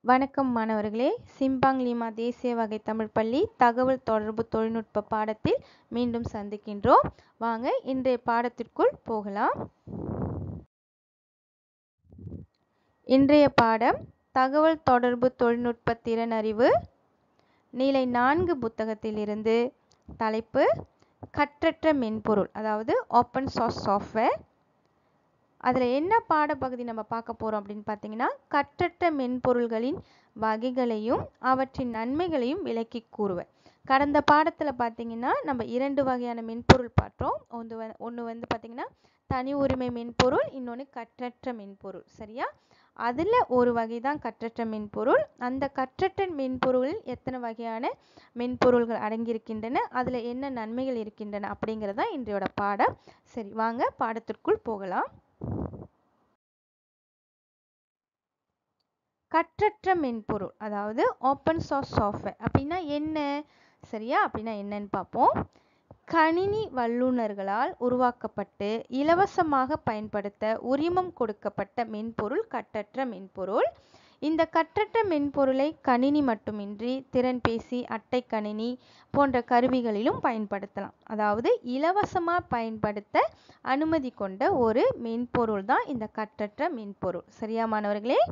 வணக்கம் மாணவர்களே Simpang Lima தேசிய வகை தமிழ் பள்ளி தகவல் தொடர்பு தொழில்நுட்ப பாடத்தில் மீண்டும் சந்திக்கின்றோம் வாங்க இன்றைய பாடத்திற்குள் போகலாம் இன்றைய பாடம் தகவல் தொடர்பு தொழில்நுட்ப திறனறிவு நீலை நான்கு புத்தகத்திலிருந்து தலைப்பு கற்றற்ற மென்பொருள் அதாவது ஓப்பன் சோர்ஸ் சாஃப்ட்வேர் அதில் என்ன பாடப்பகுதி நம்ம பார்க்க போகிறோம் அப்படின்னு பார்த்தீங்கன்னா கற்றற்ற மென்பொருள்களின் வகைகளையும் அவற்றின் நன்மைகளையும் விளக்கி கூறுவேன் கடந்த பாடத்தில் பார்த்தீங்கன்னா நம்ம இரண்டு வகையான மென்பொருள் பார்த்தோம் ஒன்று வ ஒன்று வந்து பார்த்திங்கன்னா தனி உரிமை மென்பொருள் இன்னொன்று கற்றற்ற மென்பொருள் சரியா அதில் ஒரு வகை தான் கற்றற்ற மென்பொருள் அந்த கற்றற்ற மென்பொருளில் எத்தனை வகையான மென்பொருள்கள் அடங்கியிருக்கின்றன அதில் என்ன நன்மைகள் இருக்கின்றன அப்படிங்கிறதா இன்றையோட பாடம் சரி வாங்க பாடத்திற்குள் போகலாம் கற்றற்ற மென்பொருள் அதாவது ஓப்பன் சோர்ஸ் சாஃப்ட்வேர் அப்படின்னா என்ன சரியா அப்படின்னா என்னன்னு பார்ப்போம் கணினி வல்லுநர்களால் உருவாக்கப்பட்டு இலவசமாக பயன்படுத்த உரிமம் கொடுக்கப்பட்ட மென்பொருள் கற்றற்ற மென்பொருள் இந்த கற்றற்ற மென்பொருளை கணினி மட்டுமின்றி திறன்பேசி அட்டை கணினி போன்ற கருவிகளிலும் பயன்படுத்தலாம் அதாவது இலவசமாக பயன்படுத்த அனுமதி கொண்ட ஒரு மென்பொருள் தான் இந்த கற்றற்ற மென்பொருள் சரியா மாணவர்களே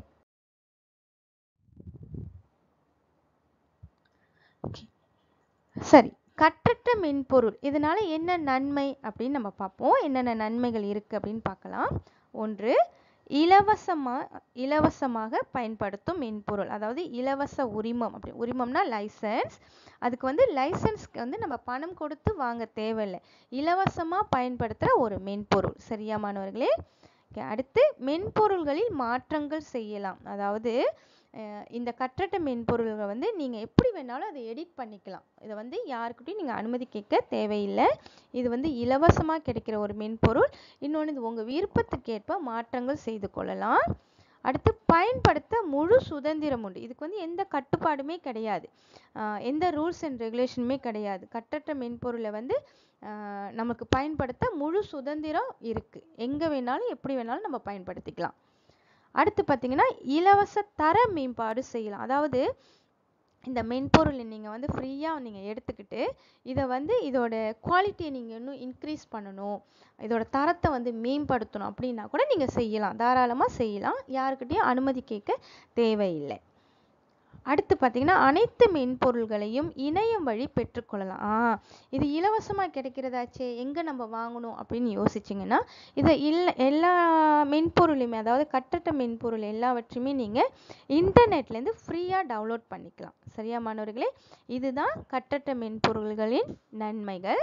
சரி கற்றற்ற மென்பொருள் இதனால என்ன நன்மை அப்படின்னு நம்ம பார்ப்போம் என்னென்ன நன்மைகள் இருக்கு அப்படின்னு பார்க்கலாம் ஒன்று இலவசமாக இலவசமாக பயன்படுத்தும் மென்பொருள் அதாவது இலவச உரிமம் அப்படி உரிமம்னா லைசன்ஸ் அதுக்கு வந்து லைசன்ஸ்க்கு வந்து நம்ம பணம் கொடுத்து வாங்க தேவையில்லை இலவசமாக பயன்படுத்துகிற ஒரு மென்பொருள் சரியா மாணவர்களே அடுத்து மென்பொருள்களில் மாற்றங்கள் செய்யலாம் அதாவது இந்த கற்றட்ட மென்பொருள்களை வந்து நீங்கள் எப்படி வேணாலும் அதை எடிட் பண்ணிக்கலாம் இதை வந்து யாருக்கிட்டையும் நீங்கள் அனுமதி கேட்க தேவையில்லை இது வந்து இலவசமாக கிடைக்கிற ஒரு மென்பொருள் இன்னொன்று இது உங்கள் விருப்பத்துக்கேற்ப மாற்றங்கள் செய்து கொள்ளலாம் அடுத்து பயன்படுத்த முழு சுதந்திரம் உண்டு இதுக்கு வந்து எந்த கட்டுப்பாடுமே கிடையாது எந்த ரூல்ஸ் அண்ட் ரெகுலேஷனுமே கிடையாது கட்டற்ற மென்பொருளை வந்து நமக்கு பயன்படுத்த முழு சுதந்திரம் இருக்குது எங்கே வேணாலும் எப்படி வேணாலும் நம்ம பயன்படுத்திக்கலாம் அடுத்து பார்த்தீங்கன்னா இலவச தர மேம்பாடு செய்யலாம் அதாவது இந்த மென்பொருளை நீங்கள் வந்து ஃப்ரீயாக நீங்கள் எடுத்துக்கிட்டு இதை வந்து இதோட குவாலிட்டியை நீங்கள் இன்னும் இன்க்ரீஸ் பண்ணணும் இதோட தரத்தை வந்து மேம்படுத்தணும் அப்படின்னா கூட நீங்கள் செய்யலாம் தாராளமாக செய்யலாம் யாருக்கிட்டையும் அனுமதி கேட்க தேவையில்லை அடுத்து பார்த்தீங்கன்னா அனைத்து மென்பொருள்களையும் இணையம் வழி பெற்றுக்கொள்ளலாம் ஆ இது இலவசமாக கிடைக்கிறதாச்சே எங்கே நம்ம வாங்கணும் அப்படின்னு யோசிச்சிங்கன்னா இதை இல்லை எல்லா மென்பொருளையுமே அதாவது கட்டட்ட மென்பொருள் எல்லாவற்றையுமே நீங்கள் இன்டர்நெட்லேருந்து ஃப்ரீயாக டவுன்லோட் பண்ணிக்கலாம் சரியா மாணவர்களே இதுதான் கட்டட்ட மென்பொருள்களின் நன்மைகள்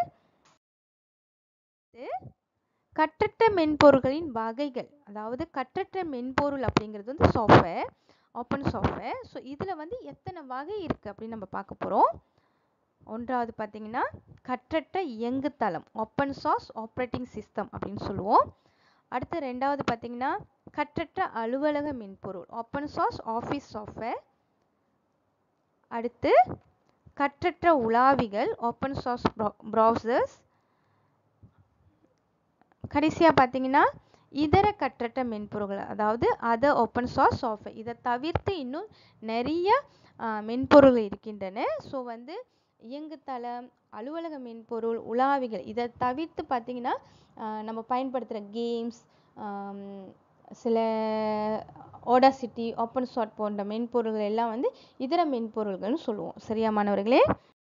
கட்டற்ற மென்பொருள்களின் வகைகள் அதாவது கட்டற்ற மென்பொருள் அப்படிங்கிறது வந்து சாஃப்ட்வேர் ஓப்பன் சாஃப்ட்வேர் ஸோ இதில் வந்து எத்தனை வகை இருக்குது அப்படின்னு நம்ம பார்க்க போகிறோம் ஒன்றாவது பார்த்தீங்கன்னா கற்றற்ற இயங்குதளம் ஓப்பன் சோர்ஸ் ஆப்ரேட்டிங் சிஸ்டம் அப்படின்னு சொல்லுவோம் அடுத்து ரெண்டாவது பார்த்தீங்கன்னா கற்றற்ற அலுவலக மென்பொருள் ஓப்பன் சோர்ஸ் ஆஃபீஸ் சாஃப்ட்வேர் அடுத்து கற்றற்ற உலாவிகள் ஓப்பன் சோர்ஸ் ப்ரௌசர்ஸ் கடைசியாக பார்த்தீங்கன்னா இதர கற்றற்ற மென்பொருள்கள் அதாவது அதர் ஓப்பன் சோர்ஸ் சாஃப்ட்வேர் இதை தவிர்த்து இன்னும் நிறைய மென்பொருள் இருக்கின்றன ஸோ வந்து இயங்குதளம் அலுவலக மென்பொருள் உலாவிகள் இதை தவிர்த்து பார்த்தீங்கன்னா நம்ம பயன்படுத்துகிற கேம்ஸ் சில ஓடாசிட்டி ஓப்பன் சாட் போன்ற மென்பொருள்கள் எல்லாம் வந்து இதர மென்பொருள்கள்னு சொல்லுவோம் சரியா மாணவர்களே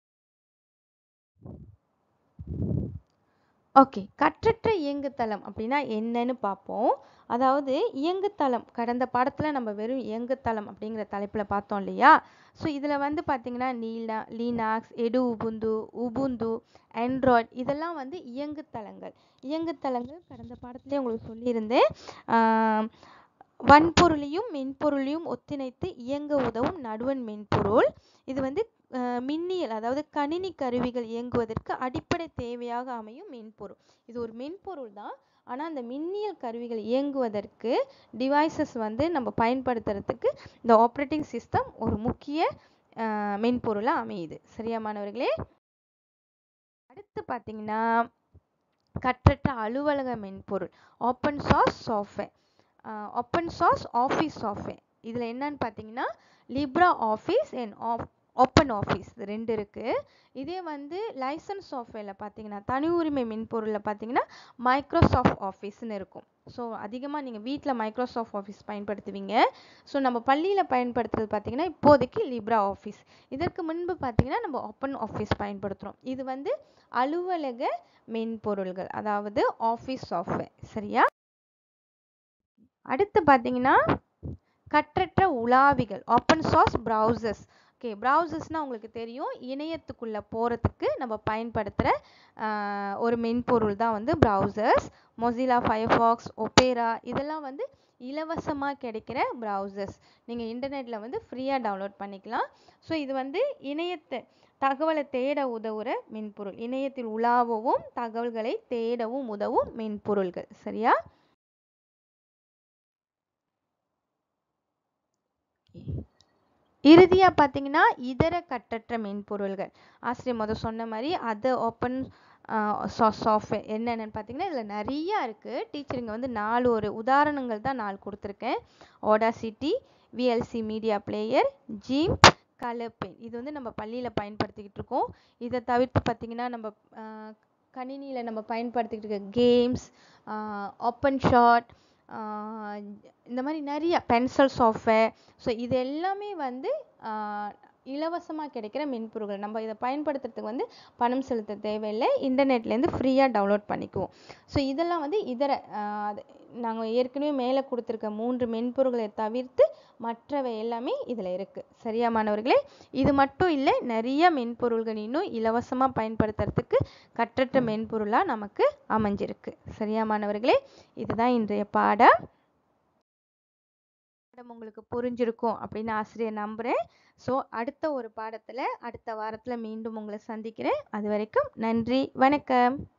ஓகே கற்றற்ற இயங்குதளம் அப்படின்னா என்னன்னு பார்ப்போம் அதாவது இயங்குதளம் கடந்த பாடத்தில் நம்ம வெறும் இயங்குதளம் அப்படிங்கிற தலைப்பில் பார்த்தோம் இல்லையா ஸோ இதில் வந்து பார்த்திங்கன்னா நீலா லீனாக்ஸ் எடு உபுந்து உபுந்து ஆண்ட்ராய்ட் இதெல்லாம் வந்து இயங்குதளங்கள் இயங்குதளங்கள் கடந்த பாடத்துலேயே உங்களுக்கு சொல்லியிருந்தேன் வன்பொருளையும் மென்பொருளையும் ஒத்திணைத்து இயங்க உதவும் நடுவன் மென்பொருள் இது வந்து மின்னியல் அதாவது கணினி கருவிகள் இயங்குவதற்கு அடிப்படை தேவையாக அமையும் மென்பொருள் இது ஒரு மென்பொருள் தான் ஆனால் அந்த மின்னியல் கருவிகள் இயங்குவதற்கு டிவைசஸ் வந்து நம்ம பயன்படுத்துறதுக்கு இந்த ஆப்ரேட்டிங் சிஸ்டம் ஒரு முக்கிய மென்பொருளாக அமையுது சரியா மாணவர்களே அடுத்து பார்த்தீங்கன்னா கற்றற்ற அலுவலக மென்பொருள் open source software open source office software இதில் என்னன்னு பார்த்தீங்கன்னா libre office and of open office இது ரெண்டு இருக்குது இதே வந்து லைசன்ஸ் சாஃப்ட்வேரில் பார்த்தீங்கன்னா தனி உரிமை மென்பொருளில் பார்த்தீங்கன்னா மைக்ரோசாஃப்ட் ஆஃபீஸ்னு இருக்கும் ஸோ அதிகமாக நீங்கள் வீட்டில் மைக்ரோசாஃப்ட் ஆஃபீஸ் பயன்படுத்துவீங்க ஸோ நம்ம பள்ளியில் பயன்படுத்துறது பார்த்தீங்கன்னா இப்போதைக்கு லிப்ரா ஆஃபீஸ் இதற்கு முன்பு பார்த்தீங்கன்னா நம்ம ஓப்பன் ஆஃபீஸ் பயன்படுத்துகிறோம் இது வந்து அலுவலக மென்பொருள்கள் அதாவது ஆஃபீஸ் சாஃப்ட்வேர் சரியா அடுத்து பார்த்தீங்கன்னா கற்றற்ற உலாவிகள் ஓப்பன் சோர்ஸ் ப்ரௌசர்ஸ் ஓகே ப்ரௌசர்ஸ்னால் உங்களுக்கு தெரியும் இணையத்துக்குள்ளே போகிறதுக்கு நம்ம பயன்படுத்துகிற ஒரு மென்பொருள் தான் வந்து ப்ரௌசர்ஸ் மொசிலா ஃபயர்ஃபாக்ஸ் ஒப்பேரா இதெல்லாம் வந்து இலவசமாக கிடைக்கிற ப்ரௌசர்ஸ் நீங்கள் இன்டர்நெட்டில் வந்து ஃப்ரீயாக டவுன்லோட் பண்ணிக்கலாம் ஸோ இது வந்து இணையத்தை தகவலை தேட உதவுற மென்பொருள் இணையத்தில் உலாவவும் தகவல்களை தேடவும் உதவும் மென்பொருள்கள் சரியா இறுதியாக பார்த்தீங்கன்னா இதர கட்டற்ற மென்பொருள்கள் ஆசிரியர் முதல் சொன்ன மாதிரி அது ஓப்பன் சாஃப்ட்வேர் என்னென்னு பார்த்தீங்கன்னா இதில் நிறையா இருக்குது டீச்சருங்க வந்து நாலு ஒரு உதாரணங்கள் தான் நாலு கொடுத்துருக்கேன் Audacity VLC media player GIMP colour pen இது வந்து நம்ம பள்ளியில் பயன்படுத்திக்கிட்டு இருக்கோம் இதை தவிர்த்து பார்த்திங்கன்னா நம்ம கணினியில் நம்ம பயன்படுத்திக்கிட்டு இருக்க கேம்ஸ் ஓப்பன் ஷாட் இந்த மாதிரி நிறைய பென்சில் சாஃப்ட்வேர் ஸோ இது எல்லாமே வந்து இலவசமாக கிடைக்கிற மென்பொருள்கள் நம்ம இதை பயன்படுத்துறதுக்கு வந்து பணம் செலுத்த தேவையில்லை இன்டர்நெட்லேருந்து ஃப்ரீயாக டவுன்லோட் பண்ணிக்குவோம் ஸோ இதெல்லாம் வந்து இதர அது நாங்கள் ஏற்கனவே மேலே கொடுத்துருக்க மூன்று மென்பொருள்களை தவிர்த்து மற்றவை எல்லாமே இதில் இருக்குது சரியா மாணவர்களே இது மட்டும் இல்லை நிறைய மென்பொருள்கள் இன்னும் இலவசமாக பயன்படுத்துறதுக்கு கற்றற்ற மென்பொருளாக நமக்கு அமைஞ்சிருக்கு சரியா மாணவர்களே இதுதான் இன்றைய பாடம் பாடம் உங்களுக்கு புரிஞ்சிருக்கும் அப்படின்னு ஆசிரியர் நம்புகிறேன் ஸோ அடுத்த ஒரு பாடத்தில் அடுத்த வாரத்தில் மீண்டும் உங்களை சந்திக்கிறேன் அது வரைக்கும் நன்றி வணக்கம்